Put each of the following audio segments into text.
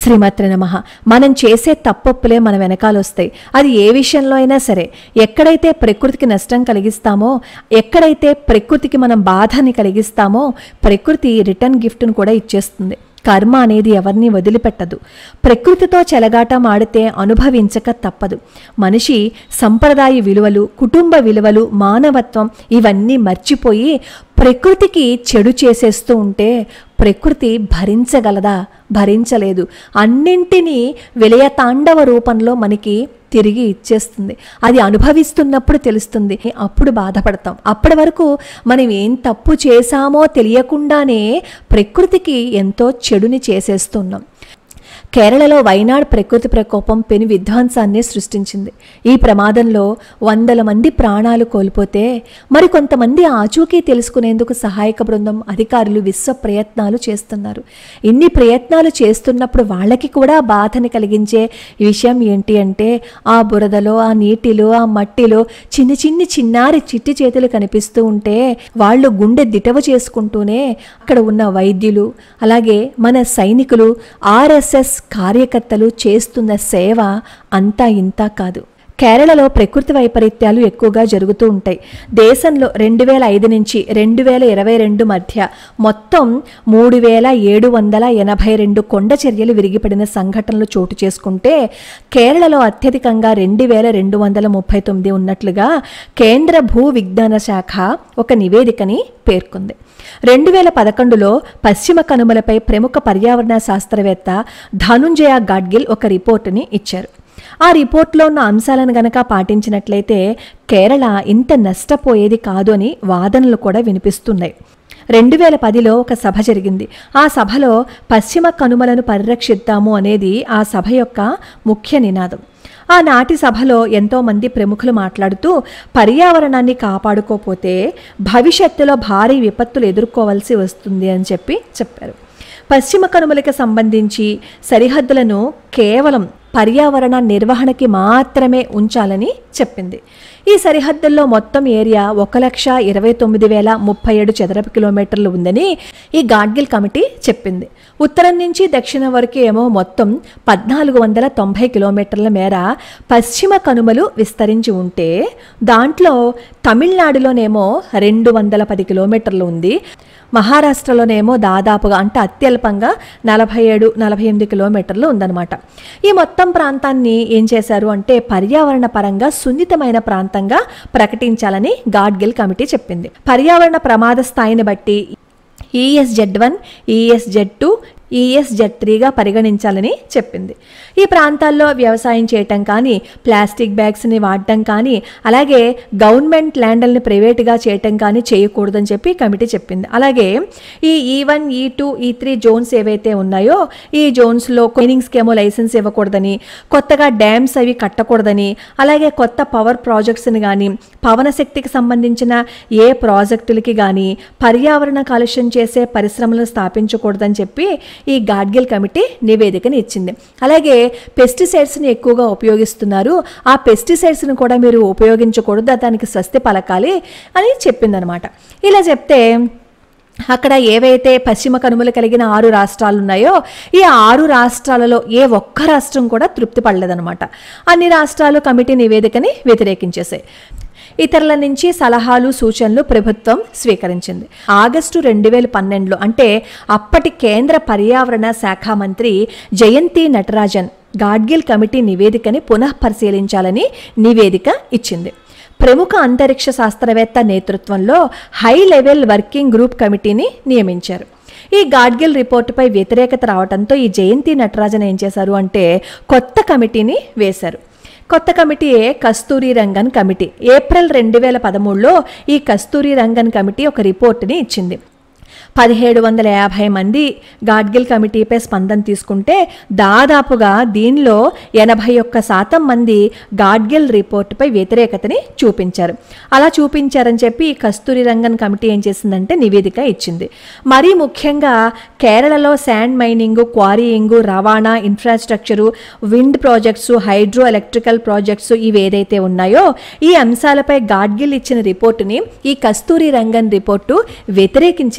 శ్రీమాత్రి నమ మనం చేసే తప్పొప్పులే మన వెనకాల వస్తాయి అది ఏ విషయంలో అయినా సరే ఎక్కడైతే ప్రకృతికి నష్టం కలిగిస్తామో ఎక్కడైతే ప్రకృతికి మనం బాధని కలిగిస్తామో ప్రకృతి రిటర్న్ గిఫ్ట్ను కూడా ఇచ్చేస్తుంది కర్మ అనేది ఎవరిని వదిలిపెట్టదు ప్రకృతితో చెలగాటం ఆడితే అనుభవించక తప్పదు మనిషి సంప్రదాయ విలువలు కుటుంబ విలువలు మానవత్వం ఇవన్నీ మర్చిపోయి ప్రకృతికి చెడు చేసేస్తూ ఉంటే ప్రకృతి భరించగలదా భరించలేదు అన్నింటినీ విలయతాండవ రూపంలో మనకి తిరిగి ఇచ్చేస్తుంది అది అనుభవిస్తున్నప్పుడు తెలుస్తుంది అప్పుడు బాధపడతాం అప్పటి వరకు మనం ఏం తప్పు చేశామో తెలియకుండానే ప్రకృతికి ఎంతో చెడుని చేసేస్తున్నాం కేరళలో వైనాడ్ ప్రకృతి ప్రకోపం పెను విధ్వంసాన్ని సృష్టించింది ఈ ప్రమాదంలో వందల మంది ప్రాణాలు కోల్పోతే మరికొంతమంది ఆచూకీ తెలుసుకునేందుకు సహాయక బృందం అధికారులు విశ్వ ప్రయత్నాలు చేస్తున్నారు ఇన్ని ప్రయత్నాలు చేస్తున్నప్పుడు వాళ్ళకి కూడా బాధని కలిగించే విషయం ఏంటి అంటే ఆ బురదలో ఆ నీటిలో ఆ మట్టిలో చిన్ని చిన్ని చిన్నారి చిట్టి చేతులు కనిపిస్తూ ఉంటే వాళ్ళు గుండె దిటవ చేసుకుంటూనే అక్కడ ఉన్న వైద్యులు అలాగే మన సైనికులు ఆర్ఎస్ఎస్ కార్యకర్తలు చేస్తున్న సేవ అంతా ఇంతా కాదు కేరళలో ప్రకృతి వైపరీత్యాలు ఎక్కువగా జరుగుతూ ఉంటాయి దేశంలో రెండు వేల ఐదు నుంచి రెండు వేల ఇరవై రెండు మధ్య మొత్తం మూడు వేల ఏడు వందల ఎనభై రెండు కొండ చర్యలు విరిగిపడిన సంఘటనలు చోటు చేసుకుంటే కేరళలో అత్యధికంగా రెండు వేల రెండు వందల ముప్పై తొమ్మిది ఉన్నట్లుగా కేంద్ర భూ విజ్ఞాన శాఖ ఒక నివేదికని పేర్కొంది రెండు వేల పదకొండులో పశ్చిమ కనుమలపై ప్రముఖ పర్యావరణ శాస్త్రవేత్త ధనుంజయ గాడ్గిల్ ఒక రిపోర్టుని ఇచ్చారు ఆ రిపోర్ట్లో ఉన్న అంశాలను గనక పాటించినట్లయితే కేరళ ఇంత నష్టపోయేది కాదు అని వాదనలు కూడా వినిపిస్తున్నాయి రెండు వేల పదిలో ఒక సభ జరిగింది ఆ సభలో పశ్చిమ కనుమలను పరిరక్షిద్దాము అనేది ఆ సభ యొక్క ముఖ్య నినాదం ఆనాటి సభలో ఎంతోమంది ప్రముఖులు మాట్లాడుతూ పర్యావరణాన్ని కాపాడుకోపోతే భవిష్యత్తులో భారీ విపత్తులు ఎదుర్కోవాల్సి వస్తుంది అని చెప్పి చెప్పారు పశ్చిమ కనుమలకి సంబంధించి సరిహద్దులను కేవలం పర్యావరణ నిర్వహణకి మాత్రమే ఉంచాలని చెప్పింది ఈ సరిహద్దుల్లో మొత్తం ఏరియా ఒక లక్ష ఇరవై తొమ్మిది వేల ముప్పై ఏడు చదరపు కిలోమీటర్లు ఉందని ఈ గాడ్గిల్ కమిటీ చెప్పింది ఉత్తరం నుంచి దక్షిణం వరకు ఏమో మొత్తం పద్నాలుగు వందల తొంభై కిలోమీటర్ల మేర పశ్చిమ కనుమలు విస్తరించి ఉంటే దాంట్లో తమిళనాడులోనేమో రెండు వందల పది కిలోమీటర్లు ఉంది మహారాష్ట్రలోనేమో దాదాపుగా అంటే అత్యల్పంగా నలభై ఏడు నలభై ఎనిమిది కిలోమీటర్లు ఉందన్నమాట ఈ మొత్తం ప్రాంతాన్ని ఏం చేశారు అంటే పర్యావరణ పరంగా సున్నితమైన ప్రాంతంగా ప్రకటించాలని గాడ్గిల్ కమిటీ చెప్పింది పర్యావరణ ప్రమాద స్థాయిని బట్టి ES Z one ES Z two ES Z త్రీగా పరిగణించాలని చెప్పింది ఈ ప్రాంతాల్లో వ్యవసాయం చేయటం కానీ ప్లాస్టిక్ బ్యాగ్స్ని వాడటం కానీ అలాగే గవర్నమెంట్ ల్యాండ్లని ప్రైవేట్గా చేయటం కానీ చేయకూడదని చెప్పి కమిటీ చెప్పింది అలాగే ఈ ఈ వన్ ఈ టూ ఈ త్రీ జోన్స్ ఏవైతే ఉన్నాయో ఈ జోన్స్లో మైనింగ్స్కి ఏమో లైసెన్స్ ఇవ్వకూడదని కొత్తగా డ్యామ్స్ అవి కట్టకూడదని అలాగే కొత్త పవర్ ప్రాజెక్ట్స్ని కానీ పవన శక్తికి సంబంధించిన ఏ ప్రాజెక్టులకి కానీ పర్యావరణ కాలుష్యం చేసే పరిశ్రమలను స్థాపించకూడదని చెప్పి ఈ గాడ్గిల్ కమిటీ నివేదికని ఇచ్చింది అలాగే పెస్టిసైడ్స్ని ఎక్కువగా ఉపయోగిస్తున్నారు ఆ పెస్టిసైడ్స్ని కూడా మీరు ఉపయోగించకూడదు దానికి స్వస్తి పలకాలి అని చెప్పిందనమాట ఇలా చెప్తే అక్కడ ఏవైతే పశ్చిమ కనుమలు కలిగిన ఆరు రాష్ట్రాలు ఉన్నాయో ఈ ఆరు రాష్ట్రాలలో ఏ ఒక్క రాష్ట్రం కూడా తృప్తి పడలేదన్నమాట అన్ని రాష్ట్రాలు కమిటీ నివేదికని వ్యతిరేకించేసాయి ఇతరుల నుంచి సలహాలు సూచనలు ప్రభుత్వం స్వీకరించింది ఆగస్టు రెండు వేల పన్నెండులో అంటే అప్పటి కేంద్ర పర్యావరణ శాఖ మంత్రి జయంతి నటరాజన్ గాడ్గిల్ కమిటీ నివేదికని పునః పరిశీలించాలని నివేదిక ఇచ్చింది ప్రముఖ అంతరిక్ష శాస్త్రవేత్త నేతృత్వంలో హై లెవెల్ వర్కింగ్ గ్రూప్ కమిటీని నియమించారు ఈ గాడ్గిల్ రిపోర్టుపై వ్యతిరేకత రావడంతో ఈ జయంతి నటరాజన్ ఏం చేశారు అంటే కొత్త కమిటీని వేశారు కొత్త కమిటీయే కస్తూరి రంగన్ కమిటీ ఏప్రిల్ రెండు వేల పదమూడులో ఈ కస్తూరి రంగన్ కమిటీ ఒక రిపోర్టుని ఇచ్చింది పదిహేడు వందల యాభై మంది గాడ్గిల్ కమిటీపై స్పందన తీసుకుంటే దాదాపుగా దీనిలో ఎనభై ఒక్క శాతం మంది గాడ్గిల్ రిపోర్టుపై వ్యతిరేకతని చూపించారు అలా చూపించారని చెప్పి ఈ కస్తూరి రంగన్ కమిటీ ఏం చేసిందంటే నివేదిక ఇచ్చింది మరీ ముఖ్యంగా కేరళలో శాండ్ మైనింగ్ క్వారీయింగ్ రవాణా infrastructure wind projects hydro electrical projects ఇవి ఏదైతే ఉన్నాయో ఈ అంశాలపై గాడ్గిల్ ఇచ్చిన రిపోర్టుని ఈ కస్తూరి రంగన్ రిపోర్టు వ్యతిరేకించిందనమాట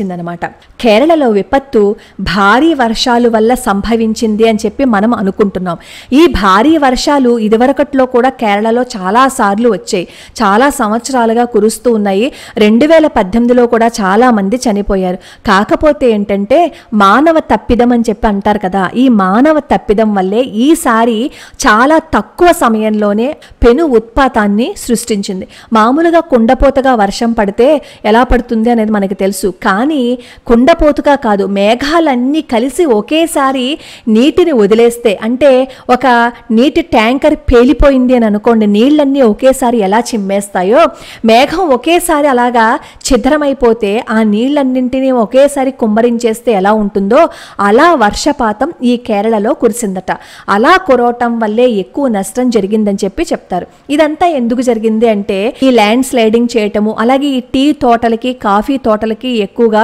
కేరళలో విపత్తు భారీ వర్షాలు వల్ల సంభవించింది అని చెప్పి మనం అనుకుంటున్నాం ఈ భారీ వర్షాలు ఇదివరకట్లో కూడా కేరళలో చాలా సార్లు వచ్చాయి చాలా సంవత్సరాలుగా కురుస్తూ ఉన్నాయి రెండు వేల పద్దెనిమిదిలో కూడా చాలా మంది చనిపోయారు కాకపోతే ఏంటంటే మానవ తప్పిదం అని చెప్పి అంటారు కదా ఈ మానవ తప్పిదం వల్లే ఈసారి చాలా తక్కువ సమయంలోనే పెను ఉత్పాతాన్ని సృష్టించింది మామూలుగా కుండపోతగా వర్షం పడితే ఎలా పడుతుంది అనేది మనకి తెలుసు కానీ కుండపోతుగా కాదు మేఘాలన్నీ కలిసి ఒకేసారి నీటిని వదిలేస్తే అంటే ఒక నీటి ట్యాంకర్ పేలిపోయింది అని అనుకోండి నీళ్ళన్నీ ఒకేసారి ఎలా చిమ్మేస్తాయో మేఘం ఒకేసారి అలాగా ఛిద్రమైపోతే ఆ నీళ్ళన్నింటినీ ఒకేసారి కుమ్మరించేస్తే ఎలా ఉంటుందో అలా వర్షపాతం ఈ కేరళలో కురిసిందట అలా కురవటం వల్లే ఎక్కువ నష్టం జరిగిందని చెప్పి చెప్తారు ఇదంతా ఎందుకు జరిగింది అంటే ఈ ల్యాండ్ స్లైడింగ్ చేయటము అలాగే ఈ టీ తోటలకి కాఫీ తోటలకి ఎక్కువగా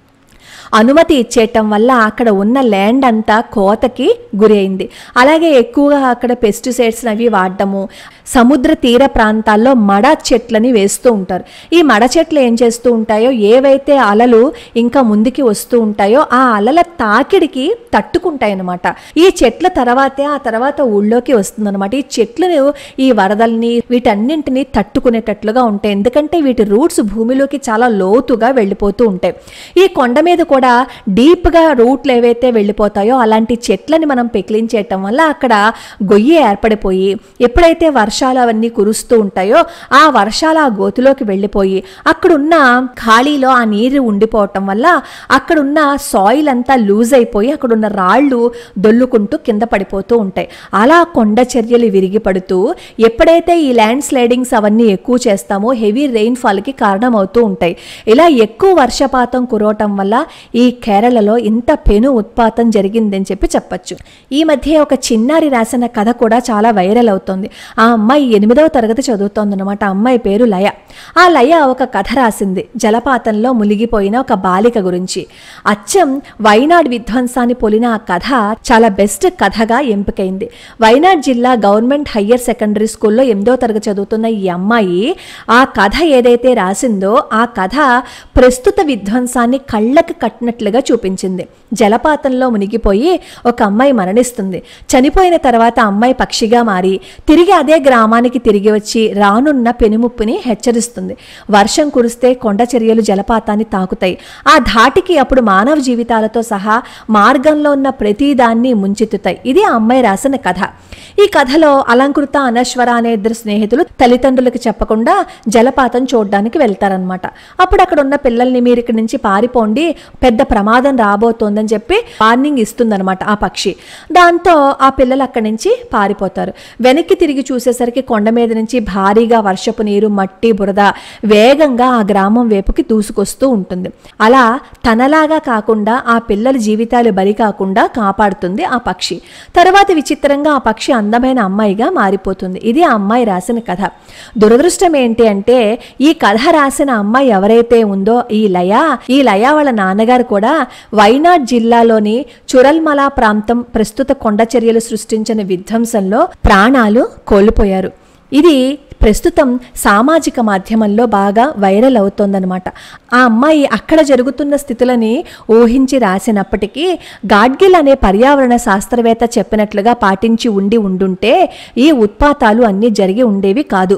అనుమతి ఇచ్చేయటం వల్ల అక్కడ ఉన్న ల్యాండ్ అంతా కోతకి గురి అయింది అలాగే ఎక్కువగా అక్కడ పెస్టిసైడ్స్ అవి వాడటము సముద్ర తీర ప్రాంతాల్లో మడ చెట్లని వేస్తూ ఉంటారు ఈ మడ చెట్లు ఏం చేస్తూ ఉంటాయో ఏవైతే అలలు ఇంకా ముందుకి వస్తూ ఉంటాయో ఆ అలల తాకిడికి తట్టుకుంటాయి అన్నమాట ఈ చెట్ల తర్వాతే ఆ తర్వాత ఊళ్ళోకి వస్తుందన్నమాట ఈ చెట్లను ఈ వరదల్ని వీటన్నింటినీ తట్టుకునేటట్లుగా ఉంటాయి ఎందుకంటే వీటి రూట్స్ భూమిలోకి చాలా లోతుగా వెళ్ళిపోతూ ఉంటాయి ఈ కొండ మీద కూడా డీప్గా రూట్లు ఏవైతే వెళ్ళిపోతాయో అలాంటి చెట్లని మనం పెకిలించేయటం వల్ల అక్కడ గొయ్యి ఏర్పడిపోయి ఎప్పుడైతే వర్షాలు అవన్నీ కురుస్తూ ఉంటాయో ఆ వర్షాలు ఆ గోతులోకి వెళ్ళిపోయి అక్కడున్న ఖాళీలో ఆ నీరు ఉండిపోవటం వల్ల అక్కడున్న సాయిల్ అంతా లూజ్ అయిపోయి అక్కడున్న రాళ్ళు దొల్లుకుంటూ కింద పడిపోతూ ఉంటాయి అలా కొండ చర్యలు విరిగి పడుతూ ఎప్పుడైతే ఈ ల్యాండ్ స్లైడింగ్స్ అవన్నీ ఎక్కువ చేస్తామో హెవీ రెయిన్ఫాల్కి కారణమవుతూ ఉంటాయి ఇలా ఎక్కువ వర్షపాతం కురవటం వల్ల ఈ కేరళలో ఇంత పెను ఉత్పాతం జరిగిందని చెప్పి చెప్పచ్చు ఈ మధ్య ఒక చిన్నారి రాసిన కథ కూడా చాలా వైరల్ అవుతోంది ఆ అమ్మాయి ఎనిమిదవ తరగతి చదువుతోందన్నమాట ఆ అమ్మాయి పేరు లయ ఆ లయ ఒక కథ రాసింది జలపాతంలో మునిగిపోయిన ఒక బాలిక గురించి అచ్చం వైనాడ్ విధ్వంసాన్ని పొలిన ఆ కథ చాలా బెస్ట్ కథగా ఎంపికైంది వైనాడ్ జిల్లా గవర్నమెంట్ హయ్యర్ సెకండరీ స్కూల్లో ఎనిమిదో తరగతి చదువుతున్న ఈ అమ్మాయి ఆ కథ ఏదైతే రాసిందో ఆ కథ ప్రస్తుత విధ్వంసాన్ని కళ్ళకి కట్టినట్లుగా చూపించింది జలపాతంలో మునిగిపోయి ఒక అమ్మాయి మరణిస్తుంది చనిపోయిన తర్వాత ఆ అమ్మాయి పక్షిగా మారి తిరిగి అదే గ్రామానికి తిరిగి వచ్చి రానున్న పెనుముప్పుని హెచ్చరిస్తుంది వర్షం కురిస్తే కొండ చర్యలు జలపాతాన్ని తాకుతాయి ఆ ధాటికి అప్పుడు మానవ జీవితాలతో సహా మార్గంలో ఉన్న ప్రతిదాన్ని ముంచెత్తుతాయి ఇది ఆ అమ్మాయి రాసిన కథ ఈ కథలో అలంకృత అనశ్వర అనే ఇద్దరు స్నేహితులు తల్లిదండ్రులకు చెప్పకుండా జలపాతం చూడడానికి వెళ్తారనమాట అప్పుడు అక్కడ ఉన్న పిల్లల్ని మీరు ఇక్కడి నుంచి పారిపోండి పెద్ద ప్రమాదం రాబోతోందని చెప్పి వార్నింగ్ ఇస్తుందన్నమాట ఆ పక్షి దాంతో ఆ పిల్లలు అక్కడి నుంచి పారిపోతారు వెనక్కి తిరిగి చూసేసరికి కొండ మీద నుంచి భారీగా వర్షపు నీరు మట్టి బురద వేగంగా ఆ గ్రామం వైపుకి దూసుకొస్తూ ఉంటుంది అలా తనలాగా కాకుండా ఆ పిల్లల జీవితాలు బలి కాకుండా కాపాడుతుంది ఆ పక్షి తర్వాత విచిత్రంగా ఆ పక్షి అందమైన అమ్మాయిగా మారిపోతుంది ఇది ఆ అమ్మాయి రాసిన కథ దురదృష్టం ఏంటి అంటే ఈ కథ రాసిన అమ్మాయి ఎవరైతే ఉందో ఈ లయ ఈ లయ వాళ్ళ నాన్నగారు కూడా వైనాడ్ జిల్లాలోని చురల్మల ప్రాంతం ప్రస్తుత కొండ చర్యలు సృష్టించిన విధ్వంసంలో ప్రాణాలు కోల్పోయారు ఇది ప్రస్తుతం సామాజిక మాధ్యమంలో బాగా వైరల్ అవుతోందనమాట ఆ అమ్మాయి అక్కడ జరుగుతున్న స్థితులని ఊహించి రాసినప్పటికీ గాడ్గిల్ అనే పర్యావరణ శాస్త్రవేత్త చెప్పినట్లుగా పాటించి ఉండి ఉండుంటే ఈ ఉత్పాతాలు అన్నీ జరిగి ఉండేవి కాదు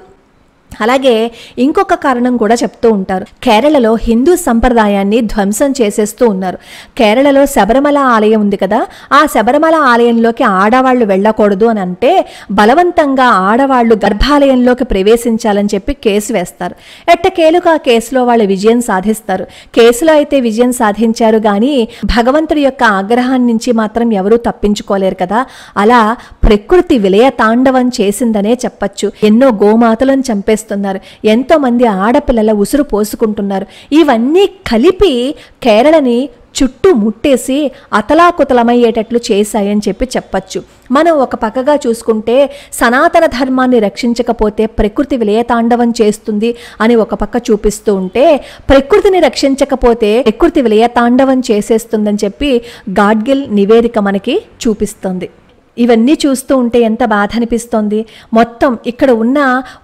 అలాగే ఇంకొక కారణం కూడా చెప్తూ ఉంటారు కేరళలో హిందూ సంప్రదాయాన్ని ధ్వంసం చేసేస్తూ ఉన్నారు కేరళలో శబరిమల ఆలయం ఉంది కదా ఆ శబరిమల ఆలయంలోకి ఆడవాళ్లు వెళ్ళకూడదు అని అంటే బలవంతంగా ఆడవాళ్లు గర్భాలయంలోకి ప్రవేశించాలని చెప్పి కేసు వేస్తారు ఎట్టకేలుకు ఆ కేసులో వాళ్ళు విజయం సాధిస్తారు కేసులో అయితే విజయం సాధించారు కానీ భగవంతుడి యొక్క ఆగ్రహం నుంచి మాత్రం ఎవరూ తప్పించుకోలేరు కదా అలా ప్రకృతి విలయ తాండవం చేసిందనే చెప్పచ్చు ఎన్నో గోమాతలను చంపేస్తున్నారు ఎంతో మంది ఆడపిల్లల ఉసురు పోసుకుంటున్నారు ఇవన్నీ కలిపి కేరళని చుట్టూ ముట్టేసి అతలాకుతలమయ్యేటట్లు చేశాయని చెప్పి చెప్పచ్చు మనం ఒక పక్కగా చూసుకుంటే సనాతన ధర్మాన్ని రక్షించకపోతే ప్రకృతి విలయతాండవం చేస్తుంది అని ఒక పక్క చూపిస్తూ ఉంటే ప్రకృతిని రక్షించకపోతే ప్రకృతి విలయతాండవం చేసేస్తుందని చెప్పి గాడ్గిల్ నివేదిక మనకి చూపిస్తుంది ఇవన్నీ చూస్తూ ఉంటే ఎంత బాధ అనిపిస్తోంది మొత్తం ఇక్కడ ఉన్న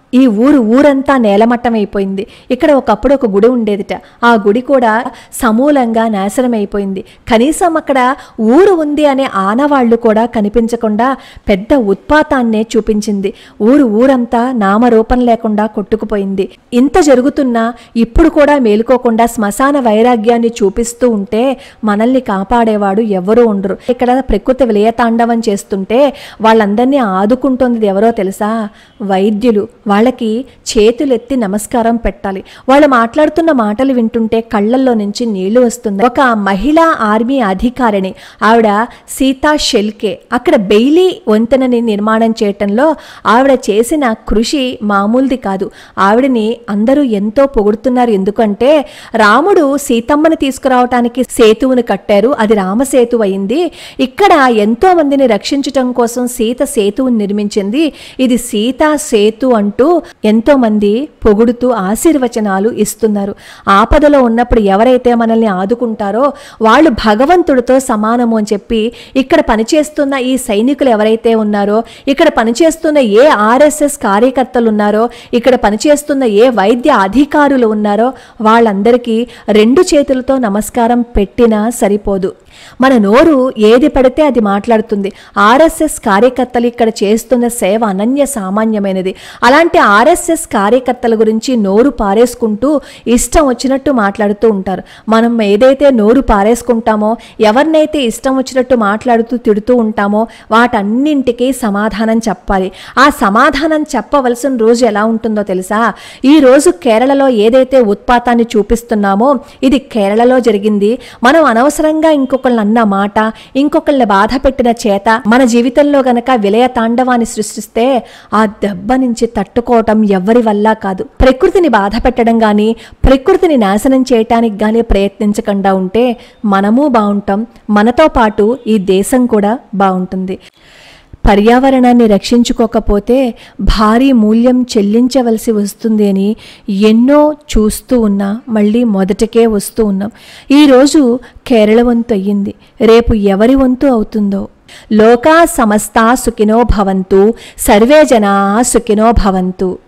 ఈ ఊరు ఊరంతా నేలమట్టం అయిపోయింది ఇక్కడ ఒకప్పుడు ఒక గుడి ఉండేదిట ఆ గుడి కూడా సమూలంగా నాశనం అయిపోయింది కనీసం అక్కడ ఊరు ఉంది అనే ఆనవాళ్లు కూడా కనిపించకుండా పెద్ద ఉత్పాతాన్నే చూపించింది ఊరు ఊరంతా నామరూపం లేకుండా కొట్టుకుపోయింది ఇంత జరుగుతున్నా ఇప్పుడు కూడా మేలుకోకుండా శ్మశాన వైరాగ్యాన్ని చూపిస్తూ ఉంటే మనల్ని కాపాడేవాడు ఎవరూ ఉండరు ఇక్కడ ప్రకృతి విలయతాండవం చేస్తుంటే వాళ్ళందరినీ ఆదుకుంటుంది ఎవరో తెలుసా వైద్యులు వాళ్ళకి చేతులెత్తి నమస్కారం పెట్టాలి వాళ్ళు మాట్లాడుతున్న మాటలు వింటుంటే కళ్ళల్లో నుంచి నీళ్లు వస్తుంది ఒక మహిళా ఆర్మీ అధికారిని ఆవిడ సీతా షెల్కే అక్కడ బెయిలీ వంతెనని నిర్మాణం చేయటంలో ఆవిడ చేసిన కృషి మామూలుది కాదు ఆవిడని అందరూ ఎంతో పొగుడుతున్నారు ఎందుకంటే రాముడు సీతమ్మని తీసుకురావటానికి సేతువును కట్టారు అది రామసేతు అయింది ఇక్కడ ఎంతో మందిని రక్షించటం కోసం సీత సేతువుని నిర్మించింది ఇది సీతా సేతు అంటూ ఎంతో మంది పొగుడుతూ ఆశీర్వచనాలు ఇస్తున్నారు ఆపదలో ఉన్నప్పుడు ఎవరైతే మనల్ని ఆదుకుంటారో వాళ్ళు భగవంతుడితో సమానము అని చెప్పి ఇక్కడ పనిచేస్తున్న ఈ సైనికులు ఎవరైతే ఉన్నారో ఇక్కడ పనిచేస్తున్న ఏ ఆర్ఎస్ఎస్ కార్యకర్తలు ఉన్నారో ఇక్కడ పనిచేస్తున్న ఏ వైద్య అధికారులు ఉన్నారో వాళ్ళందరికీ రెండు చేతులతో నమస్కారం పెట్టినా సరిపోదు మన నోరు ఏది పడితే అది మాట్లాడుతుంది ఆర్ఎస్ఎస్ కార్యకర్తలు ఇక్కడ చేస్తున్న సేవ అనన్య సామాన్యమైనది అలాంటి ఆర్ఎస్ఎస్ కార్యకర్తల గురించి నోరు పారేసుకుంటూ ఇష్టం వచ్చినట్టు మాట్లాడుతూ ఉంటారు మనం ఏదైతే నోరు పారేసుకుంటామో ఎవరినైతే ఇష్టం వచ్చినట్టు మాట్లాడుతూ తిడుతూ ఉంటామో వాటన్నింటికీ సమాధానం చెప్పాలి ఆ సమాధానం చెప్పవలసిన రోజు ఎలా ఉంటుందో తెలుసా ఈ రోజు కేరళలో ఏదైతే ఉత్పాతాన్ని చూపిస్తున్నామో ఇది కేరళలో జరిగింది మనం అనవసరంగా ఇంకొకళ్ళని అన్న మాట ఇంకొకళ్ళని బాధ పెట్టిన చేత మన జీవితంలో గనక విలయ తాండవాన్ని సృష్టిస్తే ఆ దెబ్బ నుంచి తట్టుకోవటం ఎవరి వల్ల కాదు ప్రకృతిని బాధ పెట్టడం కానీ ప్రకృతిని నాశనం చేయటానికి కానీ ప్రయత్నించకుండా ఉంటే మనము బాగుంటాం మనతో పాటు ఈ దేశం కూడా బాగుంటుంది పర్యావరణాన్ని రక్షించుకోకపోతే భారీ మూల్యం చెల్లించవలసి వస్తుంది అని ఎన్నో చూస్తూ ఉన్నా మళ్ళీ మొదటికే వస్తూ ఉన్నాం ఈరోజు కేరళ వంతు అయ్యింది రేపు ఎవరి వంతు అవుతుందో లోకా సమస్తా సుఖినో భవంతు సర్వే జనా సుఖినో భవంతు